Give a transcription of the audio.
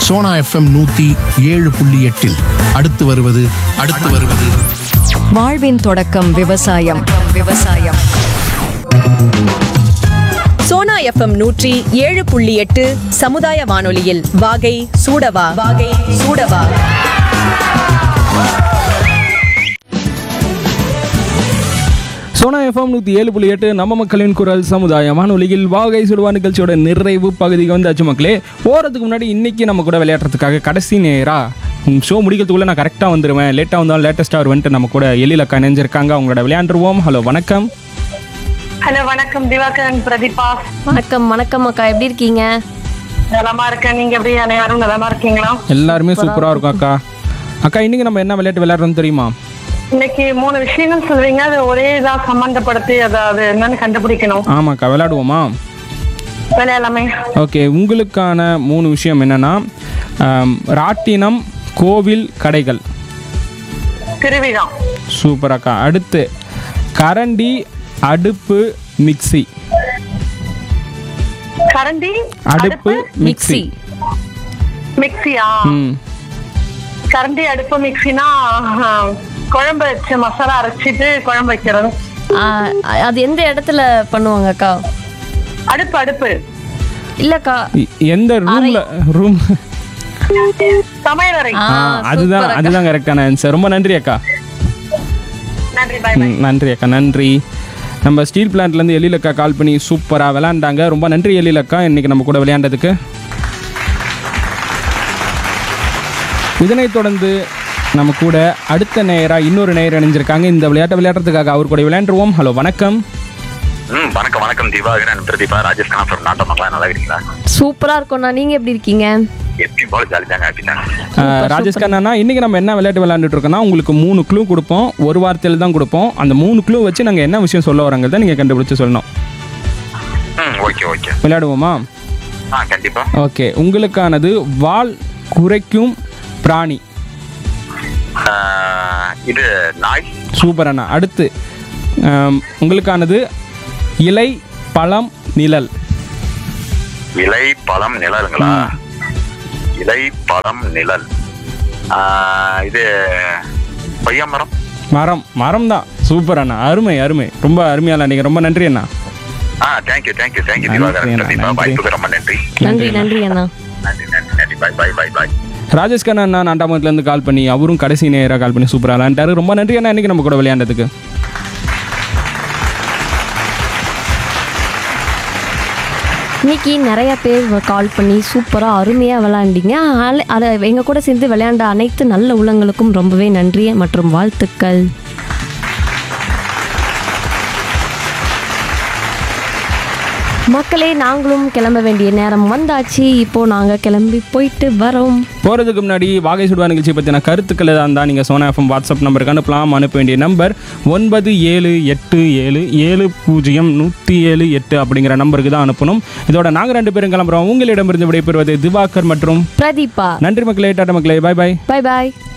Sona FM நூத்தி ஏழு புள்ளி எட்டில் அடுத்து வருவது அடுத்து வருவது வாழ்வின் தொடக்கம் விவசாயம் விவசாயம் சோனா எஃப்எம் நூற்றி ஏழு புள்ளி எட்டு சமுதாய வானொலியில் வாகை சூடவா வாகை சூடவா சோனா எஃப்எம் நூற்றி ஏழு புள்ளி எட்டு நம்ம மக்களின் குரல் சமுதாய வானொலியில் வாகை சுடுவா நிகழ்ச்சியோட நிறைவு பகுதிக்கு வந்தாச்சு மக்களே போகிறதுக்கு முன்னாடி இன்னைக்கு நம்ம கூட விளையாடுறதுக்காக கடைசி நேரா ஷோ முடிக்கிறதுக்குள்ளே நான் கரெக்டாக வந்துடுவேன் லேட்டாக வந்தாலும் லேட்டஸ்ட்டாக வருவேன்ட்டு நம்ம கூட எழில் அக்கா இணைஞ்சிருக்காங்க அவங்களோட விளையாண்டுருவோம் ஹலோ வணக்கம் ஹலோ வணக்கம் திவாகரன் பிரதீபா வணக்கம் வணக்கம் அக்கா எப்படி இருக்கீங்க நலமா இருக்கேன் நீங்க எப்படி அனைவரும் நலமா இருக்கீங்களா எல்லாருமே சூப்பராக இருக்கும் அக்கா அக்கா இன்னைக்கு நம்ம என்ன விளையாட்டு விளையாடுறோம் தெரியுமா இன்னைக்கு மூணு விஷயங்கள் சொல்றீங்க அது ஒரே இதா சம்பந்தப்படுத்தி அதை அது என்னன்னு கண்டுபிடிக்கணும் ஆமாக்கா விளையாடுவோமா விளையாடலாமே ஓகே உங்களுக்கான மூணு விஷயம் என்னன்னா ஆம், ராட்டினம் கோவில் கடைகள் திருவிழா சூப்பர் அக்கா அடுத்து கரண்டி அடுப்பு மிக்ஸி கரண்டி அடுப்பு மிக்ஸி மிக்சியா ம் கரண்டி அடுப்பு மிக்சினா ஆஹ், குழம்பு வச்சு மசாலா அரைச்சிட்டு குழம்பு வைக்கிறது ஆ, அது எந்த இடத்துல பண்ணுவாங்க அக்கா அடுப்பு அடுப்பு இல்லக்கா இ- எந்த ரூம்ல ரூம் சமையலறை ஆ, அதுதான் சூப்பர் அக்கா. அதுதான் கரெக்டான ஆன்சர் ரொம்ப நன்றி அக்கா நன்றி பாய் ம், நன்றி அக்கா நன்றி நம்ம ஸ்டீல் பிளான்ட்லேருந்து எழிலக்கா கால் பண்ணி சூப்பராக விளையாண்டாங்க ரொம்ப நன்றி எழிலக்கா இன்னைக்கு நம்ம கூட விளையாண்டதுக்கு இதனைத் தொடர்ந்து நம்ம கூட அடுத்த நேராக இன்னொரு நேயர் இணைஞ்சிருக்காங்க இந்த விளையாட்டை விளையாடுறதுக்காக அவர் கூட விளையாண்டுருவோம் ஹலோ வணக்கம் ம் வணக்கம் வணக்கம் திவாகரன் பிரதீபா ராஜேஷ் கண்ணா ஃப்ரம் நாட்டமங்களா நல்லா இருக்கீங்களா சூப்பரா இருக்கும்ண்ணா நீங்க எப்படி இருக்கீங்க எப்பயும் போல ஜாலி தாங்க ஹாப்பி தாங்க அஹ், ராஜேஷ் கண்ணா இன்னைக்கு நம்ம என்ன விளையாட்டு விளையாண்டுட்டு இருக்கோம்னா உங்களுக்கு மூணு க்ளூ கொடுப்போம் ஒரு வார்த்தையில் தான் கொடுப்போம் அந்த மூணு க்ளூ வச்சு நாங்கள் என்ன விஷயம் சொல்ல வரோங்கிறத நீங்கள் கண்டுபிடிச்சு சொல்லணும் ம் ஓகே ஓகே விளையாடுவோமா ஆ கண்டிப்பா ஓகே உங்களுக்கானது வால் குறைக்கும் பிராணி ஆ, இது நாய் சூப்பர் அண்ணா அடுத்து ஆம், உங்களுக்கானது இலை பழம் நிழல் இலை பழம் நிழலுங்களா இலை பழம் நிழல் ஆ, இது கொய்யா மரம் மரம் மரம் தான் சூப்பர் அண்ணா அருமை அருமை ரொம்ப அருமையால நீங்கள் ரொம்ப நன்றி அண்ணா ஆ தேங்க்யூ தேங்க்யூ தேங்க்யூ நன்றி திவாகரன் அண்ணா, பிரதீபா நன்றி. வாய்ப்புக்கு ரொம்ப நன்றி நன்றி நன்றி அண்ணா நன்றி நன்றி நன்றி பாய் பாய் பாய் பாய் ராஜேஷ் கண்ணா அண்ணா நாட்டாமத்துலேருந்து கால் பண்ணி அவரும் கடைசி நேராக கால் பண்ணி சூப்பராக விளையாண்டாரு ரொம்ப நன்றி அண்ணா இன்னைக்கு நம்ம கூட விளையாண்டதுக்கு இன்னைக்கு நிறைய பேர் கால் பண்ணி சூப்பரா அருமையா விளையாண்டீங்க ஆல- அதை எங்க கூட சேர்ந்து விளையாண்ட அனைத்து நல்ல உள்ளங்களுக்கும் ரொம்பவே நன்றி மற்றும் வாழ்த்துக்கள் மக்களே நாங்களும் கிளம்ப வேண்டிய நேரம் வந்தாச்சு இப்போ நாங்க கிளம்பி போயிட்டு வரோம் போகிறதுக்கு முன்னாடி வாகை சுடுவா நிகழ்ச்சி பற்றின கருத்துக்கள் எதாக இருந்தால் நீங்கள் சோனா எஃப்எம் வாட்ஸ்அப் நம்பருக்கு அனுப்பலாம் அனுப்ப வேண்டிய நம்பர் ஒன்பது ஏழு எட்டு ஏழு ஏழு பூஜ்ஜியம் நூற்றி ஏழு எட்டு அப்படிங்கிற நம்பருக்கு தான் அனுப்பணும் இதோட நாங்கள் ரெண்டு பேரும் கிளம்புறோம் உங்களிடமிருந்து விடைபெறுவது திவாகர் மற்றும் பிரதீபா நன்றி மக்களே டாடா மக்களே பாய் பாய் பை பாய்